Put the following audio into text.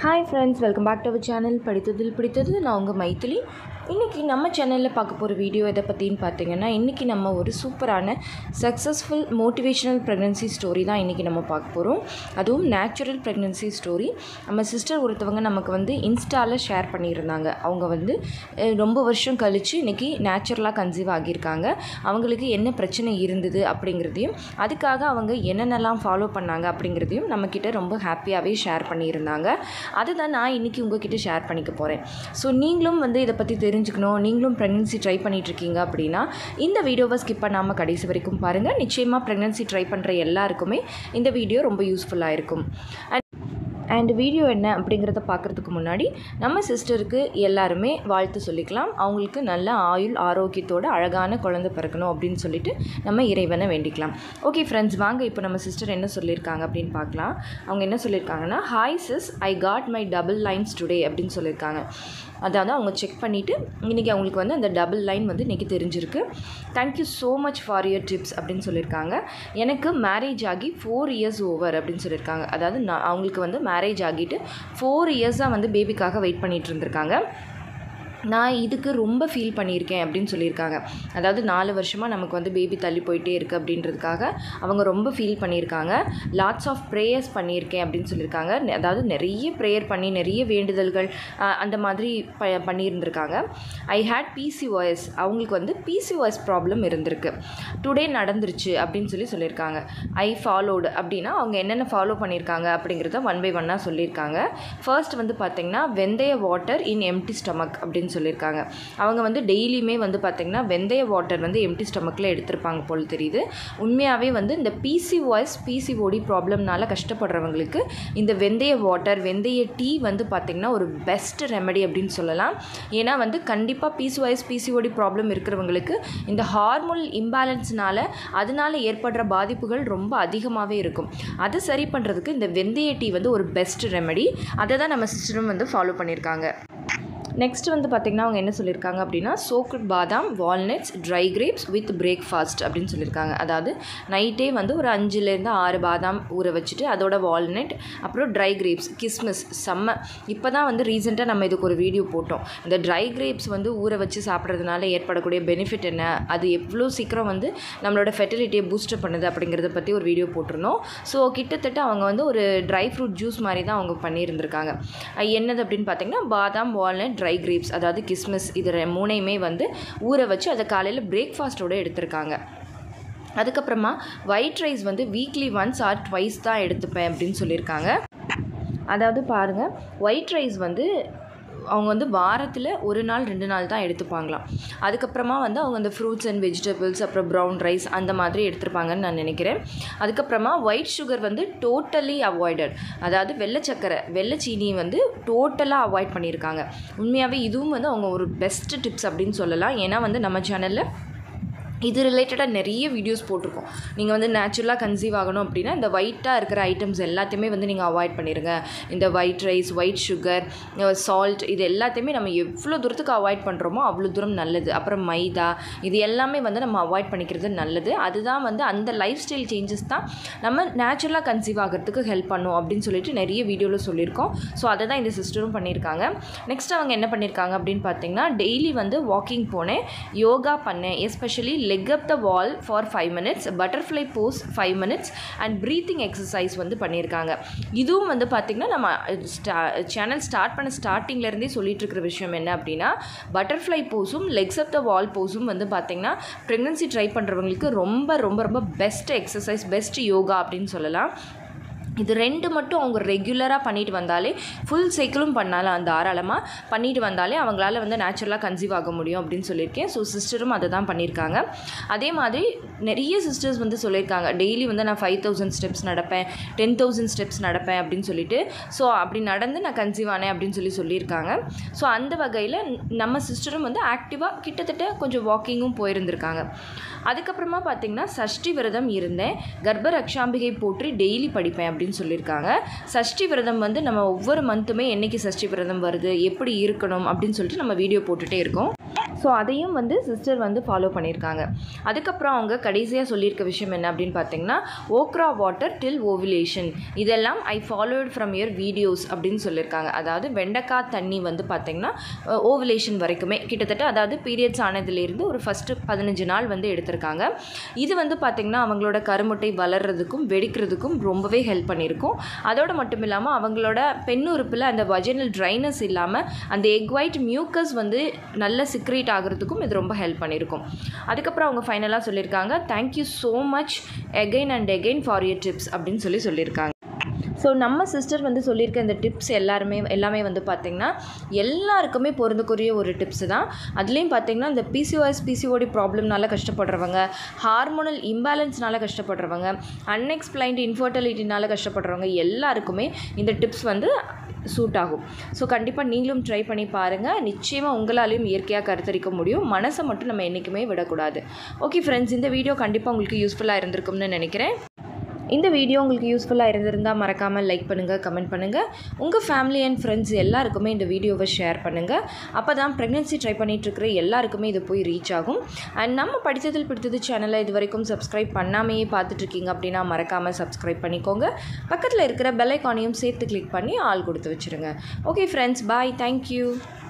hi friends welcome back to our channel படித்ததில் பிடித்தது நான் உங்கள் மைத்திலி இன்றைக்கி நம்ம சேனலில் பார்க்க போகிற வீடியோ எதை பற்றின்னு பார்த்தீங்கன்னா இன்றைக்கி நம்ம ஒரு சூப்பரான சக்ஸஸ்ஃபுல் மோட்டிவேஷனல் ப்ரெக்னன்சி ஸ்டோரி தான் இன்றைக்கி நம்ம பார்க்க போகிறோம் அதுவும் நேச்சுரல் ப்ரெக்னன்சி ஸ்டோரி நம்ம சிஸ்டர் ஒருத்தவங்க நமக்கு வந்து இன்ஸ்டாவில் ஷேர் பண்ணியிருந்தாங்க அவங்க வந்து அஹ், ரொம்ப வருஷம் கழித்து இன்றைக்கி நேச்சுரலாக கன்சீவ் ஆகியிருக்காங்க அவங்களுக்கு என்ன பிரச்சனை இருந்தது அப்படிங்கிறதையும் அதுக்காக அவங்க என்னென்னலாம் ஃபாலோ பண்ணாங்க அப்படிங்கிறதையும் நம்மக்கிட்ட ரொம்ப ஹாப்பியாகவே ஷேர் பண்ணியிருந்தாங்க அதுதான் நான் இன்றைக்கி உங்ககிட்ட ஷேர் பண்ணிக்க போகிறேன் ஸோ நீங்களும் வந்து இதை பற்றி தெரிஞ்சுக்கணும் நீங்களும் ப்ரெக்னன்சி ட்ரை பண்ணிகிட்ருக்கீங்க அப்படின்னா இந்த வீடியோவை ஸ்கிப் பண்ணாமல் கடைசி வரைக்கும் பாருங்கள் நிச்சயமாக ப்ரெக்னன்சி ட்ரை பண்ணுற எல்லாருக்குமே இந்த வீடியோ ரொம்ப யூஸ்ஃபுல்லாக இருக்கும் அண்ட் அண்ட் வீடியோ என்ன அப்படிங்கிறத பார்க்குறதுக்கு முன்னாடி நம்ம சிஸ்டருக்கு எல்லாருமே வாழ்த்து சொல்லிக்கலாம் அவங்களுக்கு நல்ல ஆயுள் ஆரோக்கியத்தோட அழகான குழந்தை பிறக்கணும் அப்படின்னு சொல்லிட்டு நம்ம இறைவனை வேண்டிக்கலாம் ஓகே ஃப்ரெண்ட்ஸ் வாங்க இப்போ நம்ம சிஸ்டர் என்ன சொல்லியிருக்காங்க அப்படின்னு பார்க்கலாம் அவங்க என்ன சொல்லியிருக்காங்கன்னா hi sis I got my double lines today அப்படின்னு சொல்லியிருக்காங்க அதாவது அவங்க செக் பண்ணிவிட்டு இன்றைக்கி அவங்களுக்கு வந்து அந்த டபுள் லைன் வந்து இன்றைக்கி தெரிஞ்சிருக்கு thank you so much for your tips அப்படின்னு சொல்லியிருக்காங்க எனக்கு மேரேஜ் ஆகி ஃபோர் இயர்ஸ் ஓவர் அப்படின்னு சொல்லியிருக்காங்க அதாவது நான் அவங்களுக்கு வந்து மேரேஜ் ஆகிட்டு ஃபோர் இயர்ஸாக வந்து பேபிக்காக வெயிட் பண்ணிகிட்டு இருந்திருக்காங்க நான் இதுக்கு ரொம்ப ஃபீல் பண்ணியிருக்கேன் அப்படின்னு சொல்லியிருக்காங்க அதாவது நாலு வருஷமாக நமக்கு வந்து பேபி தள்ளி போயிட்டே இருக்குது அப்படின்றதுக்காக அவங்க ரொம்ப ஃபீல் பண்ணியிருக்காங்க லாட்ஸ் ஆஃப் ப்ரேயர்ஸ் பண்ணியிருக்கேன் அப்படின்னு சொல்லியிருக்காங்க நெ- அதாவது நிறைய ப்ரேயர் பண்ணி நிறைய வேண்டுதல்கள் ஆஹ், அந்த மாதிரி ப பண்ணியிருந்திருக்காங்க ஐ ஹேட் பிசிஓஎஸ் அவங்களுக்கு வந்து பிசிஓஎஸ் ப்ராப்ளம் இருந்திருக்கு டுடே நடந்துருச்சு அப்படின்னு சொல்லி சொல்லியிருக்காங்க ஐ ஃபாலோடு அப்படின்னா அவங்க என்னென்ன ஃபாலோ பண்ணியிருக்காங்க அப்படிங்கிறத ஒன் பை ஒன்னாக சொல்லியிருக்காங்க ஃபர்ஸ்ட் வந்து பார்த்திங்கன்னா வெந்தய வாட்டர் இன் எம்டி ஸ்டமக் அப்படின்னு சொல்லியிருக்காங்க அவங்க வந்து டெய்லியுமே வந்து பார்த்திங்கன்னா வெந்தய வாட்டர் வந்து எம்டி ஸ்டமக்கில் எடுத்திருப்பாங்க போல் தெரியுது உண்மையாகவே வந்து இந்த பிசிஓஎஸ் பிசிஓடி ப்ராப்ளம்னால கஷ்டப்படுறவங்களுக்கு இந்த வெந்தய வாட்டர் வெந்தய டீ வந்து பார்த்திங்கன்னா ஒரு பெஸ்ட் ரெமெடி அப்படின்னு சொல்லலாம் ஏன்னா வந்து கண்டிப்பாக பிசிஓஎஸ் பிசிஓடி ப்ராப்ளம் இருக்கிறவங்களுக்கு இந்த ஹார்மோன் இம்பேலன்ஸ்னால அதனால ஏற்படுற பாதிப்புகள் ரொம்ப அதிகமாகவே இருக்கும் அதை சரி பண்ணுறதுக்கு இந்த வெந்தய டீ வந்து ஒரு பெஸ்ட் ரெமெடி அதை தான் நம்ம சிஸ்டரும் வந்து ஃபாலோ பண்ணியிருக்காங்க நெக்ஸ்ட் வந்து பார்த்திங்கன்னா அவங்க என்ன சொல்லியிருக்காங்க அப்படின்னா சோக்குட் பாதாம் walnuts dry grapes with breakfast அப்படின்னு சொல்லியிருக்காங்க அதாவது நைட்டே வந்து ஒரு அஞ்சுலேருந்து ஆறு பாதாம் ஊற வச்சுட்டு அதோட வால்நட் அப்புறம் ட்ரை கிரேப்ஸ் கிஸ்மிஸ் செம்ம இப்போ தான் வந்து ரீசெண்டாக நம்ம இதுக்கு ஒரு வீடியோ போட்டோம் இந்த ட்ரை கிரேப்ஸ் வந்து ஊற வச்சு சாப்பிட்றதுனால ஏற்படக்கூடிய பெனிஃபிட் என்ன அது எவ்வளோ சீக்கிரம் வந்து நம்மளோட ஃபெர்டிலிட்டியை பூஸ்டப் பண்ணுது அப்படிங்கிறத பற்றி ஒரு வீடியோ போட்டிருந்தோம் ஸோ கிட்டத்தட்ட அவங்க வந்து ஒரு ட்ரை ஃப்ரூட் ஜூஸ் மாதிரி தான் அவங்க பண்ணியிருந்திருக்காங்க அஹ் என்னது அப்படின்னு பார்த்தீங்கன்னா பாதாம் வால்நட் ட்ரை கிரேப்ஸ் அதாவது கிஸ்மிஸ் இது ரெ- மூணையுமே வந்து ஊற வச்சு அதை காலையில் பிரேக்ஃபாஸ்ட்டோட எடுத்திருக்காங்க அதுக்கப்புறமா ஒயிட் ரைஸ் வந்து வீக்லி ஒன்ஸ் ஆர் ட்வைஸ் தான் எடுத்துப்பேன் அப்படின்னு சொல்லியிருக்காங்க அதாவது பாருங்கள் ஒயிட் ரைஸ் வந்து அவங்க வந்து வாரத்தில் ஒரு நாள் ரெண்டு நாள் தான் எடுத்துப்பாங்களாம் அதுக்கப்புறமா வந்து அவங்க அந்த ஃப்ரூட்ஸ் அண்ட் வெஜிடபிள்ஸ் அப்புறம் ப்ரௌன் ரைஸ் அந்த மாதிரி எடுத்துருப்பாங்கன்னு நான் நினைக்கிறேன் அதுக்கப்புறமா ஒயிட் சுகர் வந்து டோட்டலி அவாய்டட் அதாவது வெள்ளை சக்கரை வெள்ளை சீனி வந்து டோட்டலாக அவாய்ட் பண்ணியிருக்காங்க உண்மையாகவே இதுவும் வந்து அவங்க ஒரு பெஸ்ட் டிப்ஸ் அப்படின்னு சொல்லலாம் ஏன்னா வந்து நம்ம சேனலில் இது ரிலேட்டடாக நிறைய வீடியோஸ் போட்டிருக்கோம் நீங்கள் வந்து நேச்சுரலாக கன்சீவ் ஆகணும் அப்படின்னா இந்த ஒயிட்டாக இருக்கிற ஐட்டம்ஸ் எல்லாத்தையுமே வந்து நீங்கள் அவாய்ட் பண்ணிடுங்க இந்த white rice white sugar salt இது எல்லாத்தையுமே நம்ம எவ்வளோ தூரத்துக்கு அவாய்ட் பண்ணுறோமோ அவ்வளோ தூரம் நல்லது அப்புறம் மைதா இது எல்லாமே வந்து நம்ம அவாய்ட் பண்ணிக்கிறது நல்லது அதுதான் வந்து அந்த லைஃப் ஸ்டைல் சேஞ்சஸ் தான் நம்ம நேச்சுரலாக கன்சீவ் ஆகிறதுக்கு ஹெல்ப் பண்ணும் அப்படின்னு சொல்லிட்டு நிறைய வீடியோவில் சொல்லியிருக்கோம் ஸோ அதை தான் இந்த சிஸ்டரும் பண்ணியிருக்காங்க நெக்ஸ்ட் அவங்க என்ன பண்ணியிருக்காங்க அப்படின்னு பார்த்தீங்கன்னா டெய்லி வந்து வாக்கிங் போனேன் யோகா பண்ணேன் especially leg up the wall for five minutes butterfly pose five minutes and breathing exercise வந்து பண்ணியிருக்காங்க இதுவும் வந்து பார்த்திங்கன்னா நம்ம ஸ்டா சேனல் ஸ்டார்ட் பண்ண ஸ்டார்டிங்லேருந்தே சொல்லிட்டு இருக்கிற விஷயம் என்ன அப்படின்னா பட்டர்ஃப்ளை போஸும் லெக்ஸ் அப் த வால் போஸும் வந்து பார்த்திங்கன்னா ப்ரெக்னன்சி ட்ரை பண்ணுறவங்களுக்கு ரொம்ப ரொம்ப ரொம்ப பெஸ்ட் எக்ஸசைஸ் பெஸ்ட் யோகா அப்படின்னு சொல்லலாம் இது ரெண்டு மட்டும் அவங்க ரெகுலராக பண்ணிட்டு வந்தாலே ஃபுல் சைக்கிளும் பண்ணாலும் அந்த தாராளமாக பண்ணிட்டு வந்தாலே அவங்களால வந்து நேச்சுரலாக கன்சீவ் ஆக முடியும் அப்படின்னு சொல்லியிருக்கேன் ஸோ சிஸ்டரும் அதை தான் பண்ணியிருக்காங்க அதே மாதிரி நிறைய சிஸ்டர்ஸ் வந்து சொல்லியிருக்காங்க டெய்லி வந்து நான் ஃபைவ் தௌசண்ட் ஸ்டெப்ஸ் நடப்பேன் டென் தௌசண்ட் ஸ்டெப்ஸ் நடப்பேன் அப்படின்னு சொல்லிட்டு ஸோ அப்படி நடந்து நான் கன்சீவ் ஆனேன் அப்படின்னு சொல்லி சொல்லியிருக்காங்க ஸோ அந்த வகையில் நம்ம சிஸ்டரும் வந்து ஆக்டிவாக கிட்டத்தட்ட கொஞ்சம் வாக்கிங்கும் போயிருந்திருக்காங்க அதுக்கப்புறமா பார்த்தீங்கன்னா சஷ்டி விரதம் இருந்தேன் கர்ப்ப ரக்ஷாம்பிகை போற்றி டெய்லி படிப்பேன் அப்படின்னு சொல்லியிருக்காங்க சஷ்டி விரதம் வந்து நம்ம ஒவ்வொரு மந்த்துமே என்னைக்கு சஷ்டி விரதம் வருது எப்படி இருக்கணும் அப்படின்னு சொல்லிட்டு நம்ம வீடியோ போட்டுகிட்டே இருக்கோம் ஸோ அதையும் வந்து சிஸ்டர் வந்து ஃபாலோ பண்ணியிருக்காங்க அதுக்கப்புறம் அவங்க கடைசியாக சொல்லியிருக்க விஷயம் என்ன அப்படின்னு பார்த்தீங்கன்னா ஓக்ரா வாட்டர் டில் ஓவிலேஷன் இதெல்லாம் I followed from your videos அப்படின்னு சொல்லியிருக்காங்க அதாவது வெண்டைக்காய் தண்ணி வந்து பார்த்திங்கன்னா ஓவிலேஷன் வரைக்குமே கிட்டத்தட்ட அதாவது பீரியட்ஸ் ஆனதுலேருந்து ஒரு ஃபஸ்ட்டு பதினஞ்சு நாள் வந்து எடுத்திருக்காங்க இது வந்து பார்த்திங்கன்னா அவங்களோட கருமுட்டை வளர்கிறதுக்கும் வெடிக்கிறதுக்கும் ரொம்பவே ஹெல்ப் பண்ணியிருக்கும் அதோடு மட்டும் இல்லாமல் அவங்களோட பெண்ணுறுப்பில் அந்த வஜினல் ட்ரைனஸ் இல்லாமல் அந்த எக் ஒயிட் மியூக்கஸ் வந்து நல்ல சிக்ரேட் ஆகிறதுக்கும் இது ரொம்ப ஹெல்ப் பண்ணியிருக்கும் அதுக்கப்புறம் அவங்க ஃபைனலாக சொல்லியிருக்காங்க thank you so much again and again for your tips அப்படின்னு சொல்லி சொல்லியிருக்காங்க ஸோ நம்ம சிஸ்டர் வந்து சொல்லியிருக்க இந்த டிப்ஸ் எல்லாருமே எல்லாமே வந்து பார்த்திங்கன்னா எல்லாருக்குமே பொருந்தக்கூடிய ஒரு டிப்ஸ் தான் அதுலேயும் பார்த்திங்கன்னா இந்த பிசிஓஎஸ் பிசிஓடி ப்ராப்ளம்னால கஷ்டப்படுறவங்க ஹார்மோனல் இம்பேலன்ஸ்னால கஷ்டப்படுறவங்க அன்எக்ஸ்பிளைன்டு இன்ஃபர்டிலிட்டினால கஷ்டப்படுறவங்க எல்லாருக்குமே இந்த டிப்ஸ் வந்து சூட் ஆகும் ஸோ கண்டிப்பாக நீங்களும் ட்ரை பண்ணி பாருங்கள் நிச்சயமாக உங்களாலையும் இயற்கையாக கருத்தரிக்க முடியும் மனசை மட்டும் நம்ம என்றைக்குமே விடக்கூடாது ஓகே ஃப்ரெண்ட்ஸ் இந்த வீடியோ கண்டிப்பாக உங்களுக்கு யூஸ்ஃபுல்லாக இருந்திருக்கும்னு நினைக்கிறேன் இந்த வீடியோ உங்களுக்கு யூஸ்ஃபுல்லாக இருந்திருந்தால் மறக்காமல் லைக் பண்ணுங்கள் கமெண்ட் பண்ணுங்கள் உங்கள் ஃபேமிலி அண்ட் ஃப்ரெண்ட்ஸ் எல்லாருக்குமே இந்த வீடியோவை ஷேர் பண்ணுங்கள் அப்போ தான் ப்ரெக்னென்சி ட்ரை பண்ணிகிட்ருக்கிற எல்லாருக்குமே இது போய் ரீச் ஆகும் அண்ட் நம்ம படித்ததில் பிடித்தது சேனலை இது வரைக்கும் சப்ஸ்கிரைப் பண்ணாமையே பார்த்துட்ருக்கீங்க அப்படின்னா மறக்காமல் சப்ஸ்கிரைப் பண்ணிக்கோங்க பக்கத்தில் இருக்கிற பெல் ஐக்கானையும் சேர்த்து கிளிக் பண்ணி ஆள் கொடுத்து வச்சுருங்க ஓகே ஃப்ரெண்ட்ஸ் பாய் தேங்க்யூ